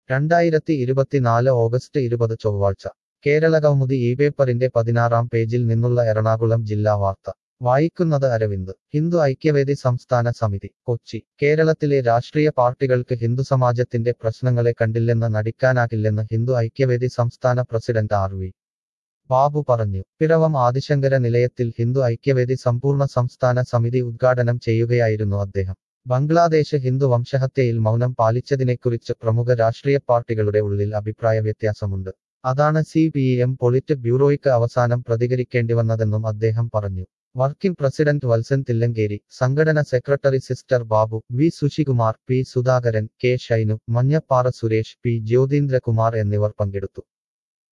രണ്ടായിരത്തി ഇരുപത്തിനാല് ഓഗസ്റ്റ് ഇരുപത് ചൊവ്വാഴ്ച കേരളകൗമുദി ഈ പേപ്പറിന്റെ പതിനാറാം പേജിൽ നിന്നുള്ള എറണാകുളം ജില്ലാ വാർത്ത വായിക്കുന്നത് അരവിന്ദ് ഹിന്ദു ഐക്യവേദി സംസ്ഥാന സമിതി കൊച്ചി കേരളത്തിലെ രാഷ്ട്രീയ പാർട്ടികൾക്ക് ഹിന്ദുസമാജത്തിന്റെ പ്രശ്നങ്ങളെ കണ്ടില്ലെന്ന് നടിക്കാനാകില്ലെന്ന് ഹിന്ദു ഐക്യവേദി സംസ്ഥാന പ്രസിഡന്റ് ആർ വി ബാബു പറഞ്ഞു പിറവം ആദിശങ്കര നിലയത്തിൽ ഹിന്ദു ഐക്യവേദി സമ്പൂർണ്ണ സംസ്ഥാന സമിതി ഉദ്ഘാടനം ചെയ്യുകയായിരുന്നു അദ്ദേഹം ബംഗ്ലാദേശ് ഹിന്ദു വംശഹത്യയിൽ മൗനം പാലിച്ചതിനെക്കുറിച്ച് പ്രമുഖ രാഷ്ട്രീയ പാർട്ടികളുടെ ഉള്ളിൽ അഭിപ്രായ വ്യത്യാസമുണ്ട് അതാണ് സി പി എം പൊളിറ്റ് ബ്യൂറോയ്ക്ക് അവസാനം പ്രതികരിക്കേണ്ടിവന്നതെന്നും അദ്ദേഹം പറഞ്ഞു വർക്കിംഗ് പ്രസിഡന്റ് വത്സൻ തില്ലങ്കേരി സംഘടന secretary sister Babu V Sushikumar P Sudhakaran K Shainu Manjappara Suresh P Jyothindrakumar എന്നിവർ പങ്കെടുത്തു